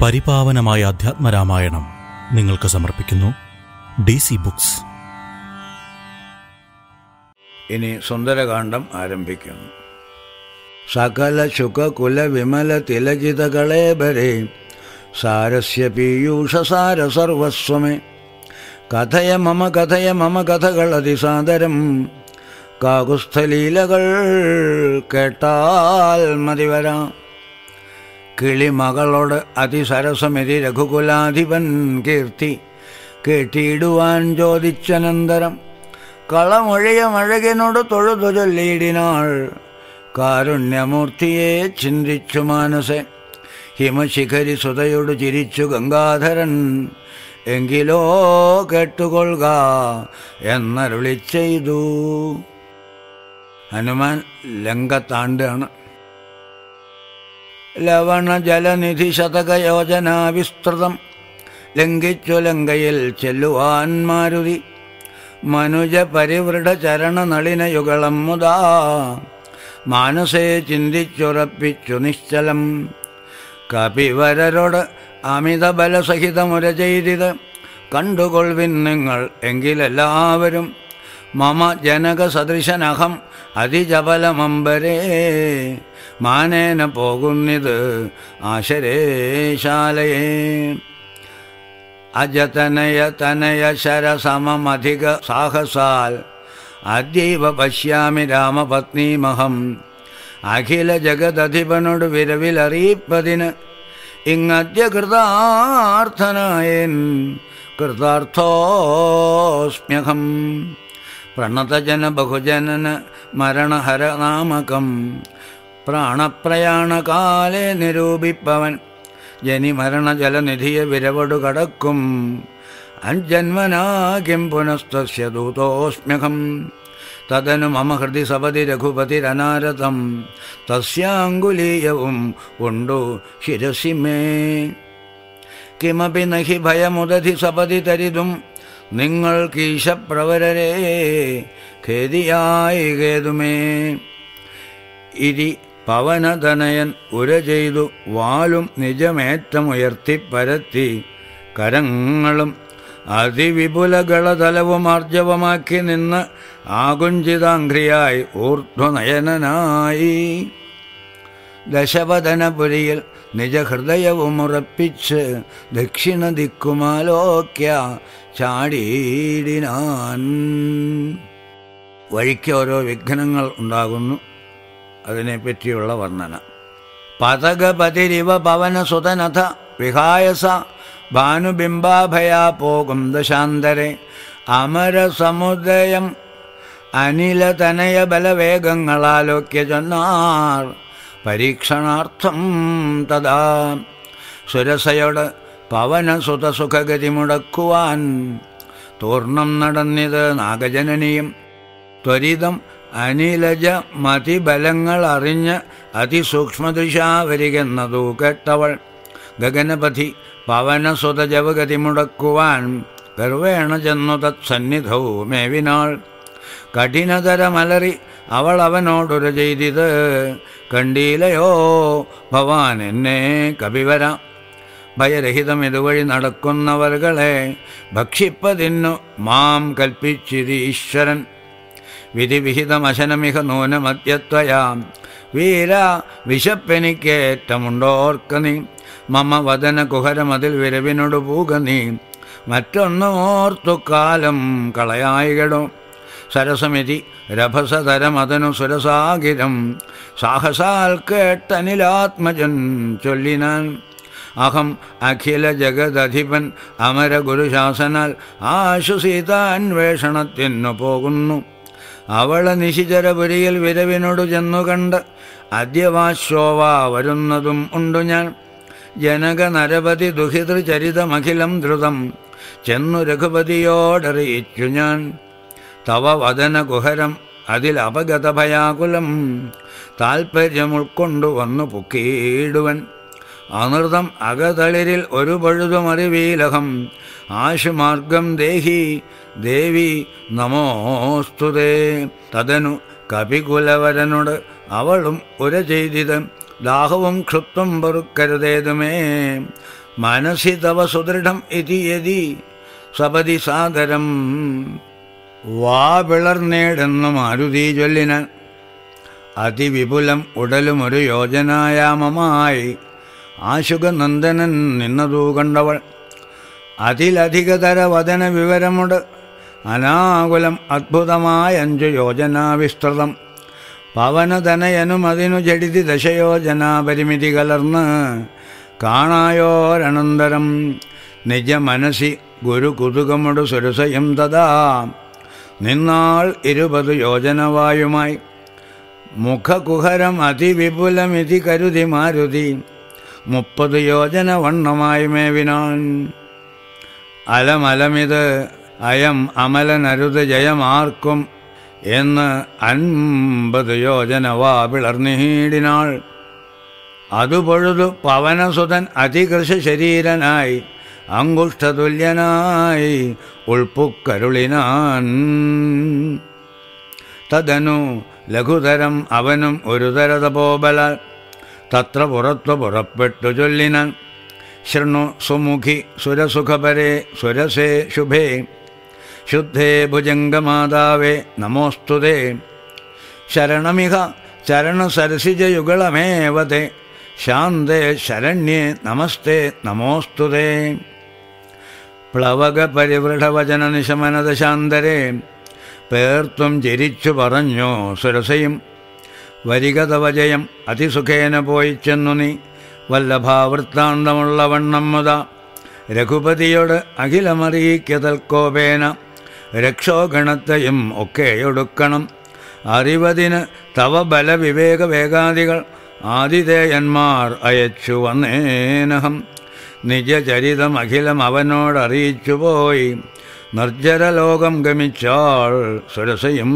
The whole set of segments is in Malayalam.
പരിപാവനമായ അധ്യാത്മരാമായണം നിങ്ങൾക്ക് സമർപ്പിക്കുന്നു ഡി സി ബുക്സ് ഇനി സുന്ദരകാന്ഡം ആരംഭിക്കുന്നു സകല ശുഖകുല വിമല തിലകിത കളേബരേ സാരസ്യ പീയൂഷ സാര സർവസ്വമേ കഥയ മമ കഥയ മമ കഥകൾ അതിസാദരം കാകുസ്ഥലീലകൾ കേട്ടാൽ മതിവരാം കിളിമകളോട് അതിസരസമിതി രഘുകുലാധിപൻ കീർത്തി കേട്ടിടുവാൻ ചോദിച്ചനന്തരം കളമൊഴിയ മഴകിനോട് തൊഴുതു ചൊല്ലിയിടിനാൾ കാരുണ്യമൂർത്തിയെ ചിന്തിച്ചു മാനസെ ഹിമശിഖരി സുതയോട് ചിരിച്ചു ഗംഗാധരൻ എങ്കിലോ കേട്ടുകൊള്ളുക എന്നരുളി ചെയ്തു ഹനുമാൻ ലങ്കത്താണ്ടാണ് ലവണ ജലനിധി ശതകയോജന വിസ്തൃതം ലംഘിച്ചു ലങ്കയിൽ ചെല്ലുവാൻ മാരുതി മനുജ പരിവൃഢ ചരണ നളിനയുഗളം മുതാ മാനസേ ചിന്തിച്ചുറപ്പിച്ചു നിശ്ചലം കപിവരരോട് അമിത ബലസഹിതമുര ചെയ്തിത് കണ്ടുകൊള്ളുവിൻ നിങ്ങൾ എങ്കിലെല്ലാവരും മമ ജനക സദൃശനഹം അതിജബലമമ്പരേ മാനേന പോകുന്നിത് ആശരേശാലയേ അജതനയ തനയ ശരസമധിക സാഹസാൽ അദ്യൈവ പശ്യാമി രാമപത്നീമഹം അഖില ജഗദധിപനോട് വിരവിലറിയിപ്പതിന് ഇങ്ങദ്യ കൃതാർത്ഥനായൻ കൃതാർത്ഥോസ്മ്യഹം പ്രണതജന ബഹുജനന മരണഹരനാമകം പ്രാണപ്രയാണകാലെ നിരൂപിപ്പവൻ ജനിമരണ ജലനിധിയെ വിരവടു കടക്കും അഞ്ജന്മനാകിം പുനസ്തസ്യ ദൂതോസ്മ്യഹം തദനു മമ ഹൃദി സപതി രഘുപതിരനാരതം തസ്യാങ്കുലീയവും ഉണ്ടു ശിരസി മേ കിമപി നഹി ഭയമുദധി സപതി തരിതും നിങ്ങൾ കീശപ്രവരരെ ഖേദിയായി ഖേതുമേ ഇരി പവനതനയൻ ഉര ചെയ്തു വാലും നിജമേറ്റമുയർത്തിപ്പരത്തി കരങ്ങളും അതിവിപുലകളതലവും ആർജവമാക്കി നിന്ന് ആകുഞ്ചിതാംഘ്രിയായി ഊർധ്വനയനായി ദശവദനപുരിയിൽ നിജഹൃദയവും ഉറപ്പിച്ച് ദക്ഷിണ ദിക്കുമാലോക്യ ചാടിയിടിനാൻ വഴിക്ക് ഓരോ വിഘ്നങ്ങൾ ഉണ്ടാകുന്നു അതിനെപ്പറ്റിയുള്ള വർണ്ണന പതകപതിരിവ പവനസുതനഥ വിഹായസ ഭാനുബിംബാഭയാ പോകും ദശാന്തരെ അമരസമുദയം അനിലതനയ ബലവേഗങ്ങളാലോക്യ ചൊന്നാർ പരീക്ഷണാർത്ഥം തഥാ സുരസയോട് പവനസുത സുഖഗതി മുടക്കുവാൻ തൂർണം നടന്നിത് നാഗജനനിയും ത്വരിതം അനിലജ മതിബലങ്ങൾ അറിഞ്ഞ് അതിസൂക്ഷ്മദൃശാ വരികെന്നതു കേട്ടവൾ ഗഗനപതി പവനസുത ജവഗതി മുടക്കുവാൻ ഗർവേണ ചെന്നു തത്സന്നിധവും മേവിനാൾ കഠിനതരമലറി അവൾ അവനോടൊരു ചെയ്തിത് കണ്ടീലയോ ഭവാൻ എന്നെ കപിവര ഭയരഹിതം ഇതുവഴി നടക്കുന്നവർകളെ ഭക്ഷിപ്പതിന്നു മാം കൽപ്പിച്ചിരി ഈശ്വരൻ വിധിവിഹിതമശനമിഹ നൂനമദ്യത്വയാം വീര വിശപ്പെനിക്കേറ്റമുണ്ടോർക്ക നീ മമ വദന കുഹരമതിൽ വിരവിനോട് പൂക നീ മറ്റൊന്നും ഓർത്തു കാലം കളയായികടോ സരസമിതി രഭസതരമതനു സുരസാഗിരം സാഹസാൽ കേട്ടനിലാത്മജൻ ചൊല്ലിനാൻ അഹം അഖില ജഗദധിപൻ അമര ഗുരുശാസനാൽ ആശു സീതാന്വേഷണത്തിനു പോകുന്നു അവളെ നിശിചരപുരിയിൽ വിരവിനോടു ചെന്നു കണ്ട് അദ്യവാശോവ വരുന്നതും ഉണ്ടു ഞാൻ ജനക നരപതി ദുഹിതൃചരിതമഖിലം ധൃതം ചെന്നു രഘുപതിയോടറിയിച്ചു ഞാൻ തവ വദന കുഹരം അതിൽ അപഗത ഭയാകുലം താൽപ്പര്യം ഉൾക്കൊണ്ടു വന്നു പൊക്കിയിടുവൻ അനൃതം അകതളിരിൽ ഒരു പഴുതുമറിവീലഹം ആശുമാർഗം ദേഹി ദേവി നമോസ്തുതേ തതനു കപികുലവരനോട് അവളും ഉര ചെയ്തിത് ദാഹവും ക്ഷുത്വം പൊറുക്കരുതേതുമേ മനസി തവ സുദൃഢം ഇതി യതി സപതി സാദരം വാ പിളർന്നേടെന്നു മാരുതി ചൊല്ലിനാൻ അതിവിപുലം ഉടലുമൊരു യോജനായാമമായി ആശുകനന്ദനൻ നിന്നതു കണ്ടവൾ അതിലധികതര വചന വിവരമുണ്ട് അനാകുലം അദ്ഭുതമായ അഞ്ചു യോജനാ വിസ്തൃതം പവനതനയനും അതിനു ജഡിതി ദശയോജനാ പരിമിതി കലർന്ന് കാണായോരനന്തരം നിജ മനസി ഗുരു കുതുകമുടു സുരസയും തഥാ നിന്നാൾ ഇരുപത് യോജനവായുമായി മുഖകുഹരം അതിവിപുലമിതി കരുതി മാരുതി മുപ്പത് യോജന വണ്ണമായി മേവിനാൻ അലമലമിത് അയം അമലനരുത് ജയമാർക്കും എന്ന് അൻപത് യോജന വാ പിളർന്നിഹീടിനാൾ അതുപൊഴുതു പവനസുതൻ അതികൃഷ ശരീരനായി അങ്കുഷ്ഠതുല്യനായി ഉൾപ്പുക്കരുളിനാൻ തദനു ലഘുതരം അവനും ഒരു തരതപോബല തത്ര പുറത്തു പുറപ്പെട്ടു ചൊല്ലിനാൻ ശൃണു സുമുഖി സുരസുഖപരേ സുരസേ ശുഭേ ശുദ്ധേ ഭുജംഗമാതാവേ നമോസ്തുതേ ശരണമിഹ ചരണസരസിജയുഗളമേവതേ ശാന്തേ ശരണ്യേ നമസ്തേ നമോസ്തുതേ പ്ലവക പരിവൃഢവചന നിശമനത ശാന്തരേ പേർത്തും ചിരിച്ചു പറഞ്ഞു സുരസയും വരികതവ ജയം അതിസുഖേന പോയി ചെന്നു നീ വല്ലഭാവൃത്താന്തമുള്ള വണ്ണം മുത രഘുപതിയോട് അഖിലമറിയിക്കതൽക്കോപേന രക്ഷോഗണത്തെയും ഒക്കെയൊടുക്കണം അറിവതിന് തവ ബലവിവേക വേഗാദികൾ ആതിഥേയന്മാർ അയച്ചു വന്നേനഹം നിജചരിതം അഖിലം അവനോടറിയിച്ചു പോയി നിർജ്ജരലോകം ഗമിച്ചാൾ സുരസയും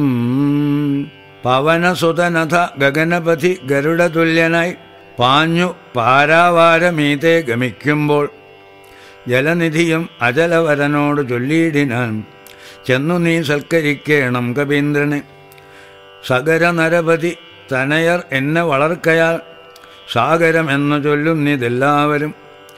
പവനസുതനഥ ഗഗനപതി ഗരുഡതുല്യനായി പാഞ്ഞു പാരാവാരമീതെ ഗമിക്കുമ്പോൾ ജലനിധിയും അജലവരനോട് ചൊല്ലിയിടിനാൻ ചെന്നു നീ സൽക്കരിക്കേണം കവീന്ദ്രനെ സഗര നരപതി തനയർ എന്നെ വളർക്കയാൽ സാഗരം എന്ന് ചൊല്ലുന്നിതെല്ലാവരും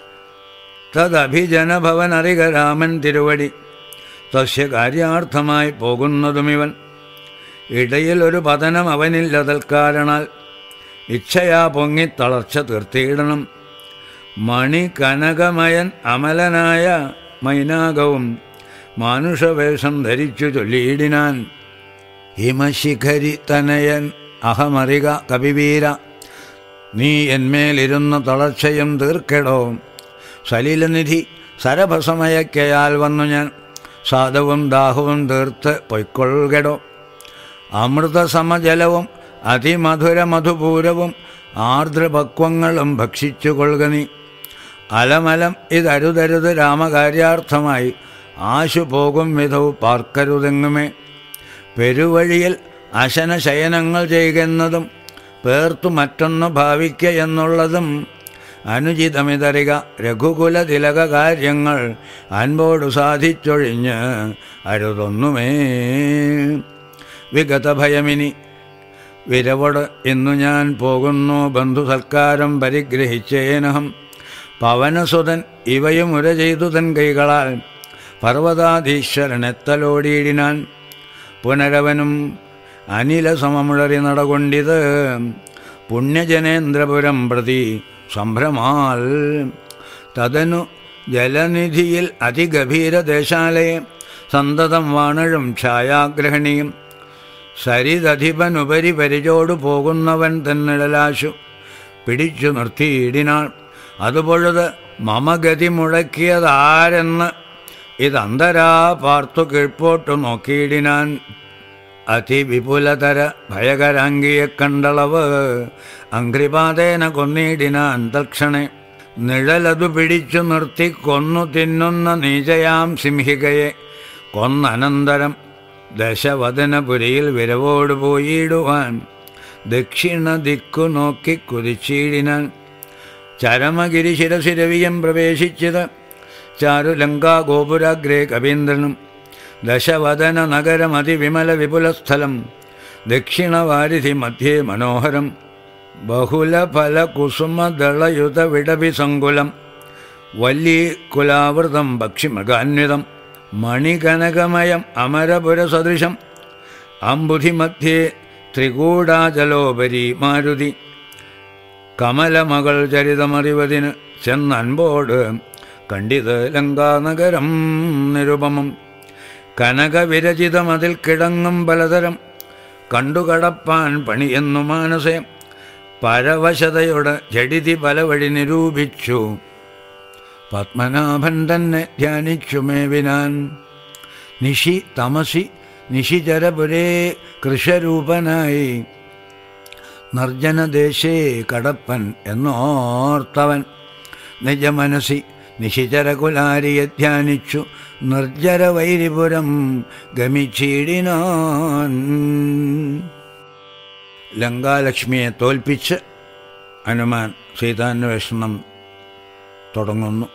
തദഭിജനഭവനറിക രാമൻ തിരുവടി തസ്യ കാര്യാർത്ഥമായി പോകുന്നതുമിവൻ ഇടയിൽ ഒരു പതനം അവനില്ല തൽക്കാരണാൽ ഇച്ഛയാ പൊങ്ങി തളർച്ച തീർത്തിയിടണം മണി കനകമയൻ അമലനായ മൈനാകവും മാനുഷവേഷം ധരിച്ചു ചൊല്ലിയിടിനാൻ ഹിമശിഖരി തനയൻ അഹമറിക കവിവീര നീ എന്മേലിരുന്ന തളർച്ചയും തീർക്കെടോ സലിലനിധി സരഭസമയക്കയാൽ വന്നു ഞാൻ സാധവും ദാഹവും തീർത്ത് പൊയ്ക്കൊള്ളുകടോ അമൃതസമജലവും അതിമധുര മധുപൂരവും ആർദ്രപക്വങ്ങളും ഭക്ഷിച്ചു കൊള്ളുക നീ അലമലം ഇതരുതരുത് രാമകാര്യാർത്ഥമായി ആശു പോകും വിധവും പാർക്കരുതെങ്ങുമേ പെരുവഴിയിൽ അശന ശയനങ്ങൾ ചെയ്യുന്നതും പേർത്തു മറ്റൊന്ന് ഭാവിക്ക എന്നുള്ളതും അനുചിതമിതറിക രഘുകുല തിലക കാര്യങ്ങൾ അൻപോടു സാധിച്ചൊഴിഞ്ഞ് അരുതൊന്നുമേ വിഗത ഭയമിനി വിരവോട് ഇന്നു ഞാൻ പോകുന്നു ബന്ധു സൽക്കാരം പരിഗ്രഹിച്ചേനഹം പവനസുതൻ ഇവയും ഉര ചെയ്തു തൻ കൈകളാൽ പർവ്വതാധീശ്വരനെത്തലോടിയിടിനാൻ പുനരവനും അനില സമമുഴറി നടകൊണ്ടിത് പുണ്യജനേന്ദ്രപുരം പ്രതി സംഭ്രമാൽ തതനു ജലനിധിയിൽ അതിഗഭീര ദേശാലയെ സന്തതം വാണഴും ഛായാഗ്രഹണിയും സരിതധിപനുപരി പരിചോടു പോകുന്നവൻ തന്നിടലാശു പിടിച്ചു നിർത്തിയിടിനാൾ അതുപൊഴുത് മമഗതി മുഴക്കിയതാരെന്ന് ഇതന്തരാ പാർത്തു കീഴ്പോട്ടു നോക്കിയിടിനാൻ അതിവിപുലതര ഭയകരാംഗിയെ കണ്ടളവ് അംഘ്രിപാതേന കൊന്നിടിനാൻ തൽക്ഷണേ നിഴലതു പിടിച്ചു നിർത്തി കൊന്നു തിന്നുന്ന നീചയാം സിംഹികയെ കൊന്നനന്തരം ദശവദനപുരിയിൽ വിരവോട് പോയിടുവാൻ ദക്ഷിണ ദിക്കു നോക്കി കുതിച്ചിടിനാൻ ചരമഗിരി ശിരസിരവിയം പ്രവേശിച്ചത് ചാരുലങ്കാ ഗോപുരാഗ്രേ കവീന്ദ്രനും ദശവദന നഗരമതിവിമല വിപുലസ്ഥലം ദക്ഷിണവാരിധി മധ്യേ മനോഹരം ബഹുലഫല കുസുമദളയുത വിടവിസങ്കുലം വല്ലി കുലാവൃതം ഭക്ഷിമൃഗാന്വിതം മണികനകമയം അമരപുരസദൃശം അമ്പുധിമധ്യേ ത്രികൂടാചലോപരി മാരുതി കമലമകൾ ചരിതമറിവതിന് ചെന്നൻപോട് കണ്ടിത് ലങ്കാനഗരം നിരുപമം കനകവിരചിതമതിൽ കിടങ്ങും പലതരം കണ്ടുകടപ്പാൻ പണിയെന്നു മാനസേ പരവശതയുടെ ജഡിതി പല വഴി നിരൂപിച്ചു പത്മനാഭൻ തന്നെ ധ്യാനിച്ചു മേവിനാൻ നിശി തമസി നിശിചരപുരേ കൃഷരൂപനായി നിർജ്ജനദേശേ കടപ്പൻ എന്നോർത്തവൻ നിജമനസി നിശിചരകുലാരിയെ ധ്യാനിച്ചു നിർജ്ജര വൈരിപുരം ഗമിച്ചിടിനാൻ ലങ്കാലക്ഷ്മിയെ തോൽപ്പിച്ച് ഹനുമാൻ സീതാന്വേഷണം തുടങ്ങുന്നു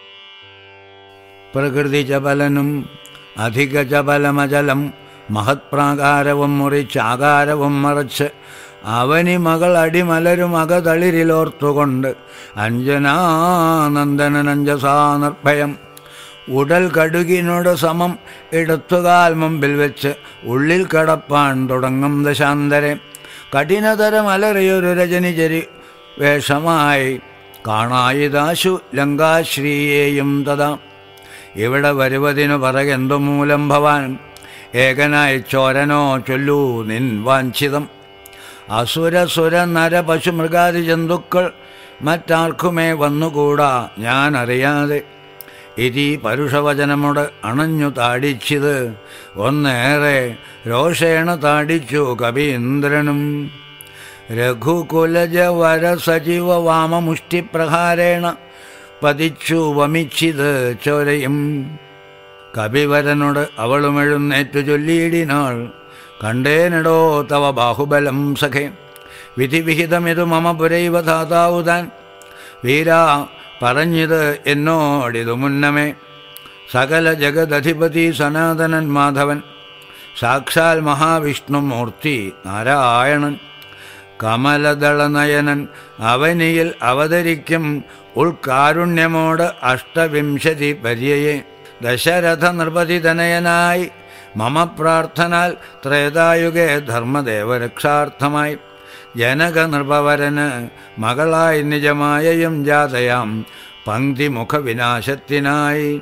പ്രകൃതി ചപലനും അധിക ചപലമചലം മഹത്പ്രാകാരവും മുറിച്ചാകാരവും മറച്ച് അവനി മകൾ അടിമലരും അകതളിരിലോർത്തുകൊണ്ട് അഞ്ജനാനന്ദനഞ്ചസാ നിർഭയം ഉടൽ കടുകിനോട് സമം എടുത്തുകാൽ മുമ്പിൽ വെച്ച് ഉള്ളിൽ കടപ്പാൻ തുടങ്ങും ദശാന്തരെ കഠിനതരം അലറിയൊരു രജനിചരി വേഷമായി കാണായിദാശു ലങ്കാശ്രീയേയും തഥാ ഇവിടെ വരുവതിനു പറകെന്തു മൂലം ഭവാൻ ഏകനായി ചോരനോ ചൊല്ലൂ നിൻ വാഞ്ചിതം അസുര സുര നര പശു മൃഗാദി ജന്തുക്കൾ മറ്റാർക്കുമേ വന്നുകൂടാ ഞാൻ അറിയാതെ ഇതി പരുഷവചനമോട് അണഞ്ഞു താടിച്ചിത് ഒന്നേറെ രോഷേണ താടിച്ചു കവീന്ദ്രനും രഘുകുലജ വര സജീവ വാമമുഷ്ടിപ്രഹാരേണ പതിച്ചു വമിച്ചിത് ചോരയും കപിവരനോട് അവളും എഴുന്നേറ്റു ചൊല്ലിയിടിനാൾ കണ്ടേനടോ തവ ബാഹുബലം സഖേ വിധിവിഹിതമിതു മമ പുരൈവ ധാതാവു താൻ വീരാ പറഞ്ഞത് എന്നോടിതു മുന്നമേ സകല ജഗദധിപതി സനാതനൻ മാധവൻ സാക്ഷാൽ മഹാവിഷ്ണുമൂർത്തി നാരായണൻ കമലദളനയനൻ അവനിയിൽ അവതരിക്കും ഉൾക്കാരുണ്യമോട് അഷ്ടവിംശതി പര്യയെ ദശരഥ നൃപതിതനയനായി മമ പ്രാർത്ഥനാൽ ത്രേതായുഗേ ധർമ്മദേവരക്ഷാർത്ഥമായി ജനക നൃപവരന് മകളായി നിജമായയും ജാതയാം പങ്ക്തിമുഖ വിനാശത്തിനായി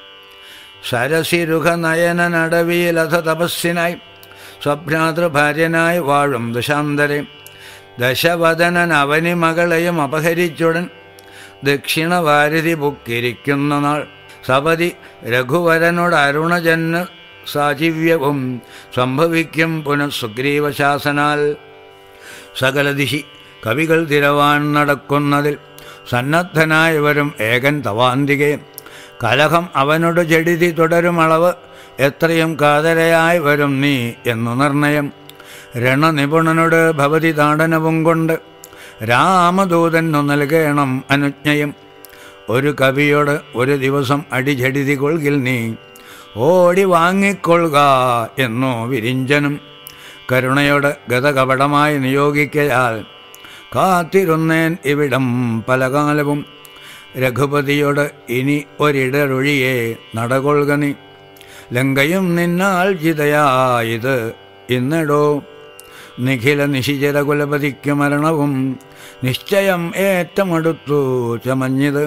സരസിരുഖനയനടവിയിലഥ തപസ്സിനായി സ്വഭ്രാതൃഭാര്യനായി വാഴും ദശാന്തരെ ദശവദനൻ അവനി മകളെയും അപഹരിച്ചുടൻ ദക്ഷിണവാരിധി പുക്കിരിക്കുന്ന നാൾ സപതി രഘുവരനോട് അരുണജന് സാജീവ്യവും സംഭവിക്കും പുനഃ സുഗ്രീവശാസനാൽ സകല ദിശി കവികൾ തിരവാൻ നടക്കുന്നതിൽ സന്നദ്ധനായവരും ഏകൻ തവാന്തികെ കലഹം അവനോട് ജഡിതി തുടരും അളവ് എത്രയും കാതരയായി വരും നീ എന്നു നിർണയം രണനിപുണനോട് ഭവതി താടനവും കൊണ്ട് രാമദൂതനു നൽകണം അനുജ്ഞയും ഒരു കവിയോട് ഒരു ദിവസം അടിചടിതി കൊൾകിൽ നീ ഓടി വാങ്ങിക്കൊള്ളുക എന്നോ വിരിഞ്ചനും കരുണയോട് ഗതകപടമായി നിയോഗിക്കയാൽ കാത്തിരുന്നേൻ ഇവിടം പലകാലവും രഘുപതിയോട് ഇനി ഒരിടരൊഴിയെ നടകൊള്ളുക നീ ലങ്കയും നിന്നാൽ ജിതയായത് ഇന്നടോ നിഖില നിശിചര കുലപതിക്കു മരണവും നിശ്ചയം ഏറ്റമടുത്തു ചമഞ്ഞത്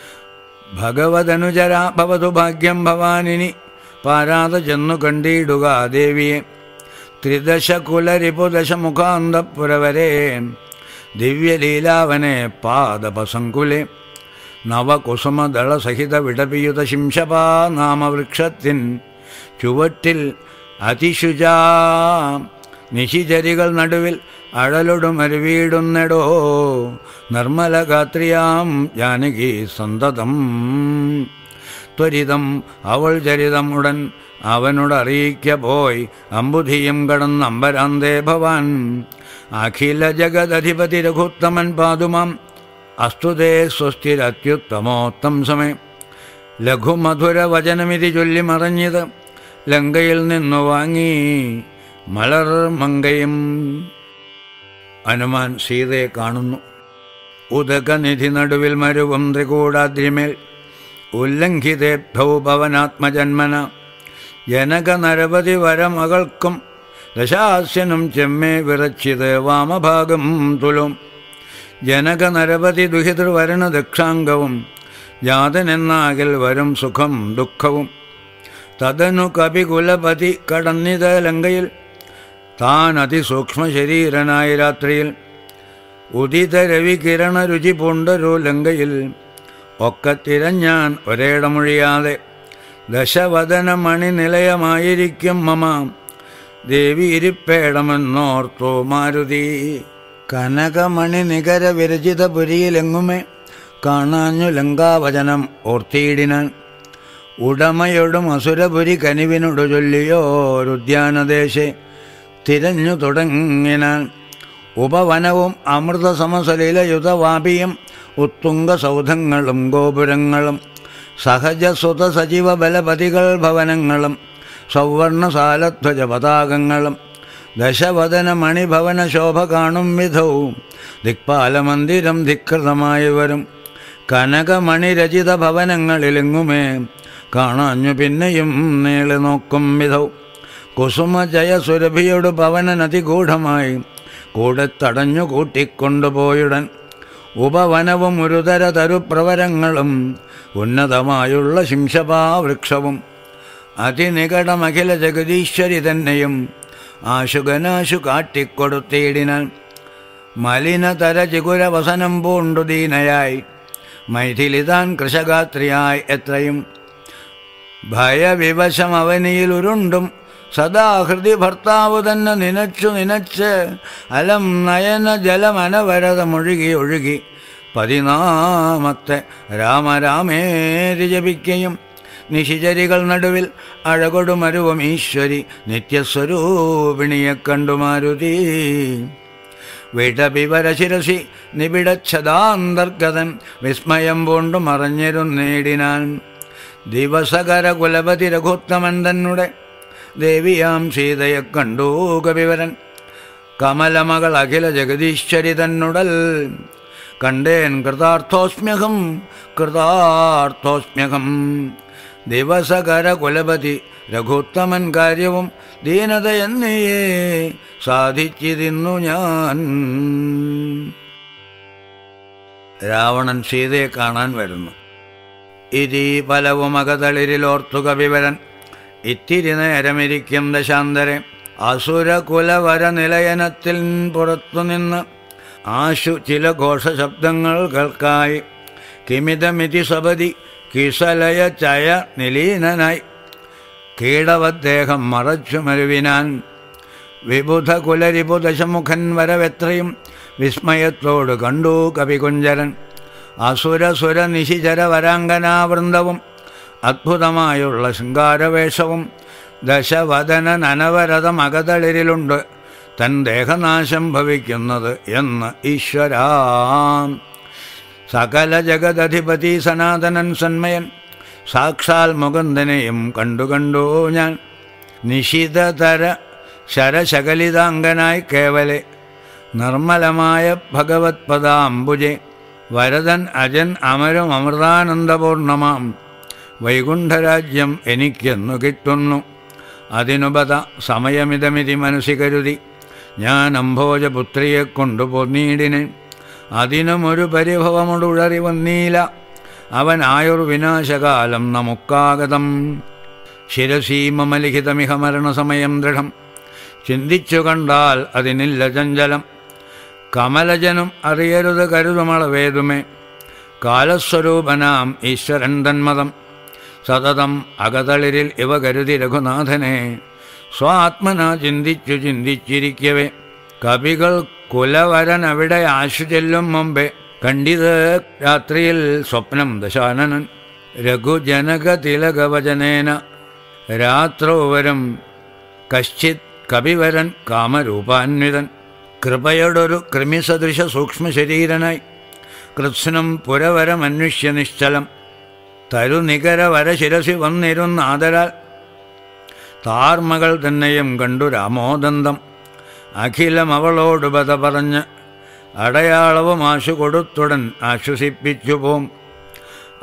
ഭഗവതനുചര ഭവതു ഭാഗ്യം ഭവാനിനി പാരാതെ ചെന്നു കണ്ടിടുക ദേവിയെ ത്രിദശ കുലരിപുദശ മുഖാന്തപുരവരെ ദിവ്യലീലാവനെ പാദപസങ്കുലെ നവകുസുമദളസഹിത വിടപിയുത ശിംശപാ നാമവൃക്ഷത്തിൻ ചുവട്ടിൽ അതിശുചാ നിശിചരികൾ നടുവിൽ അഴലൊടും അരുവീടുന്നെടോ നിർമ്മല ഗാത്രിയാം ജാനകി സന്തതം ത്വരിതം അവൾ ചരിതം ഉടൻ അവനോട് അറിയിക്ക പോയി അമ്പുധിയും കടന്ന് അമ്പരാന്തേ ഭവാൻ അഖില ജഗദധിപതി രഘുത്തമൻ പാതുമാം അസ്തുതേ സ്വസ്തിരത്യുത്തമോത്തം സമയം ലഘുമധുര വചനമിതി ചൊല്ലി മറഞ്ഞത് ലങ്കയിൽ നിന്നു വാങ്ങി മലർ മങ്കയും ഹനുമാൻ സീതയെ കാണുന്നു ഉദകനിധി നടുവിൽ മരുവും ത്രികൂടാദ്രിമേൽ ഉല്ലംഘിതേഭ്യൗ ഭവനാത്മജന്മന ജനകനരവധി വരമകൾക്കും ദശാസ്യനും ചെമ്മേ വിറച്ചിത് വാമഭാഗം തുലും ജനകനരവധി ദുഹിതൃവരണ ദക്ഷാംഗവും ജാതനെന്നാകിൽ വരും സുഖം ദുഃഖവും തദനു കപികുലപതി കടന്നിത ലങ്കയിൽ താൻ അതിസൂക്ഷ്മ ശരീരനായി രാത്രിയിൽ ഉദിത രവികിരണ രുചി പൂണ്ടൊരു ലങ്കയിൽ ഒക്കെ തിരഞ്ഞാൻ ഒരേടമൊഴിയാതെ ദശവദന മണിനിലയമായിരിക്കും മമ ദേവി ഇരിപ്പേടമെന്നോർത്തു മാരുതി കനകമണി നികര വിരചിത പുരിയിലെങ്ങുമേ കാണാഞ്ഞു ലങ്കാവചനം ഓർത്തിയിടിനാൻ ഉടമയൊടും അസുരപുരി കനിവിനോടു ചൊല്ലിയോരുദ്യാനദേശെ തിരഞ്ഞു തുടങ്ങിനാൻ ഉപവനവും അമൃത സമസലിലയുധവാപിയും ഉത്തുംഗ സൗധങ്ങളും ഗോപുരങ്ങളും സഹജസുത സജീവ ബലപതികൾ ഭവനങ്ങളും സൗവർണസാലധ്വജ പതാകങ്ങളും ദശവദന മണിഭവന ശോഭ കാണും വിധവും ദിക്പാലമന്ദിരം ധിക്കൃതമായി വരും കനകമണിരചിത ഭവനങ്ങളിലെങ്ങുമേ കാണാഞ്ഞു പിന്നെയും നീളി നോക്കും വിധവും കുസുമ ജയസുരഭിയോട് പവനനതിഗൂഢമായി കൂടെ തടഞ്ഞു കൂട്ടിക്കൊണ്ടുപോയുടൻ ഉപവനവും ഒരുതര തരുപ്രവരങ്ങളും ഉന്നതമായുള്ള ശിംശപാവൃക്ഷവും അതിനികടമഖില ജഗദീശ്വരി തന്നെയും ആശുഗനാശു കാട്ടിക്കൊടുത്തിയിടിനാൽ മലിനതര ചികുരവസനം പൂണ്ടു ദീനയായി മൈഥിലിതാൻ കൃഷഗാത്രിയായി എത്രയും ഭയവിവശം അവനിയിൽ ഉരുണ്ടും സദാ ഹൃദി ഭർത്താവ് തന്നെ നിനച്ചു നിനച്ച് അലം നയന ജലമനവരത മുഴുകി ഒഴുകി പതിനാമത്തെ രാമരാമേരി ജപിക്കയും നിശിചരികൾ നടുവിൽ അഴകൊടുമരുവും ഈശ്വരി നിത്യസ്വരൂപിണിയെ കണ്ടു മാരുതി വിടവിവരശിരസി നിബിടച്ഛതാന്തർഗതൻ വിസ്മയം പൂണ്ടു മറഞ്ഞിരുന്നേടിനാൻ ദിവസകര കുലപതി രഘുത്തമൻ തന്നെ ദേവിയാം സീതയെ കണ്ടു കവിവരൻ കമലമകൾ അഖില ജഗദീശ്വരി തന്നുടൽ കണ്ടേൻ കൃതാർത്ഥോസ്മ്യഹം കൃതാർത്ഥോസ്മ്യഹം ദിവസകര കുലപതി രഘുത്തമൻ കാര്യവും ദീനത എന്നയേ സാധിച്ചിരുന്നു ഞാൻ രാവണൻ സീതയെ കാണാൻ വരുന്നു ഇതി പലവും അകതളിരിലോർത്തു കവിവരൻ ഇത്തിരി നേരമിരിക്കും ദശാന്തരെ അസുരകുലവര നിലയനത്തിൽ പുറത്തുനിന്ന് ആശു ചില ഘോഷശബ്ദങ്ങൾ കേൾക്കായി കിമിതമിതി സപതി കിസലയ ചയ നിലീനനായി കീടവദ്ദേഹം മറച്ചു മരുവിനാൻ വിബുധ കുലരിപു ദശമുഖൻ വരവെത്രയും വിസ്മയത്തോട് കണ്ടു കവികുഞ്ചരൻ അസുരസുര നിശിചര വരാങ്കനാവൃന്ദവും അദ്ഭുതമായുള്ള ശൃംഗാരവേഷവും ദശവദന നനവരതം അകതളിരിലുണ്ട് തൻ ദേഹനാശം ഭവിക്കുന്നത് എന്ന് ഈശ്വരാ സകല ജഗദധിപതി സനാതനൻ സന്മയൻ സാക്ഷാൽ മുകുന്ദനെയും കണ്ടു കണ്ടു ഞാൻ നിശിതതര ശരശകലിതാംഗനായി കേവലെ നിർമ്മലമായ ഭഗവത് പദാംബുജെ വരദൻ അജൻ അമരും അമൃതാനന്ദപൂർണമാം വൈകുണ്ഠരാജ്യം എനിക്കെന്നു കിട്ടുന്നു അതിനുപത സമയമിതമിതി മനസ്സി കരുതി ഞാൻ അംഭോജപുത്രിയെ കൊണ്ടുപോന്നീടിന് അതിനുമൊരു പരിഭവമുടുഴറി വന്നീല അവൻ ആയുർവിനാശകാലം നമുക്കാഗതം ശിരസീമലിഖിതമിഹ മരണസമയം ദൃഢം ചിന്തിച്ചു കണ്ടാൽ അതിനില്ല ചഞ്ചലം കമലജനും അറിയരുത് കരുതുമളവേതുമേ കാലസ്വരൂപനാം ഈശ്വരൻ തന്മതം സതതം അകതളിരിൽ ഇവ കരുതി രഘുനാഥനെ സ്വാത്മന ചിന്തിച്ചു ചിന്തിച്ചിരിക്കവേ കവികൾ കുലവരൻ അവിടെ ആശു ചെല്ലും മുമ്പേ കണ്ടിത് രാത്രിയിൽ സ്വപ്നം ദശാനനൻ രഘുജനക തിലകവചനേന രാത്രോവരം കശ്ചിത് കവിവരൻ കാമരൂപാന്വിതൻ കൃപയോടൊരു കൃമിസദൃശ സൂക്ഷ്മ ശരീരനായി കൃത്സ്നം പുരവരമന്വിഷ്യ നിശ്ചലം തരുനികര വരശിരസി വന്നിരുന്ന ആദരാൽ താർമകൾ തന്നെയും കണ്ടു രാമോദന്തം അഖിലം അവളോട് ബത പറഞ്ഞ് അടയാളവും ആശു കൊടുത്തുടൻ ആശ്വസിപ്പിച്ചു പോം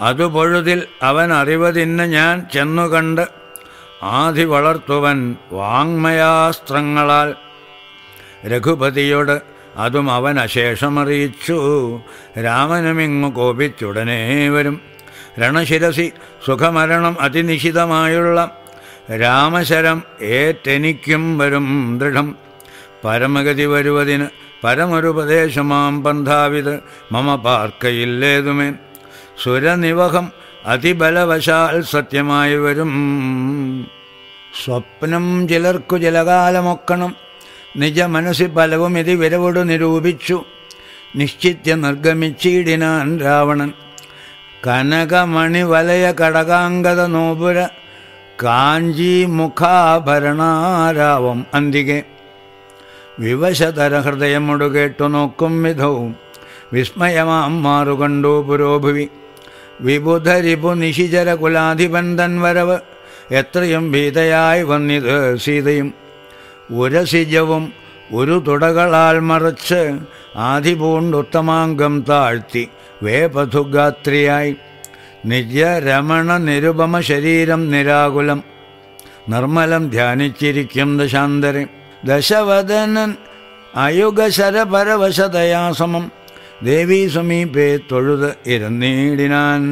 അതു പൊഴുതിൽ അവൻ അറിവതിന്ന് ഞാൻ ചെന്നുകണ്ട് ആധി വളർത്തുവൻ വാങ്മയാസ്ത്രങ്ങളാൽ രഘുപതിയോട് അതും അവൻ അശേഷമറിയിച്ചു രാമനുമിങ്ങു കോപിച്ചുടനെ വരും രണശിരസി സുഖമരണം അതിനിശിതമായുള്ള രാമശരം ഏറ്റെനിക്കും വരും ദൃഢം പരമഗതി വരുവതിന് പരമൊരുപദേശമാം പന്ഥാവിത് മമ പാർക്കയില്ലേതുമേ സുരനിവഹം അതിബലവശാൽ സത്യമായി വരും സ്വപ്നം ചിലർക്കു ചിലകാലമൊക്കണം നിജ മനസ്സി പലവും ഇതി വിരവോട് നിരൂപിച്ചു നിശ്ചിത്യ നിർഗമിച്ചിടിനാൻ രാവണൻ കനകമണി വലയ കടകാംഗത നോപുര കാഞ്ചി മുഖാഭരണാരാവം അന്തികെ വിവശതര ഹൃദയമൊടു കേട്ടു നോക്കും വിധവും വിസ്മയമാം മാറുകണ്ടു പുരോഭുവി വിബുധരിപു നിശിചര കുലാധിപൻ തൻ വരവ് എത്രയും ഭീതയായി വന്നിത് സീതയും ഉരസിജവും ഒരു തുടകളാൽ മറച്ച് ആദിപൂണ്ടുത്തമാംഗം താഴ്ത്തി വേപഥുഗാത്രിയായി നിജരമണ നിരുപമ ശരീരം നിരാകുലം നിർമ്മലം ധ്യാനിച്ചിരിക്കും ദശാന്തരെ ദശവദനൻ അയുഗശരപരവശതയാസമം ദേവീ സമീപേ തൊഴുത് ഇരുന്നീടിനാൻ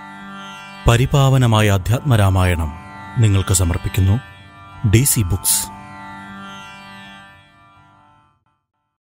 പരിപാവനമായ അധ്യാത്മരാമായണം നിങ്ങൾക്ക് സമർപ്പിക്കുന്നു ഡി സി ബുക്സ്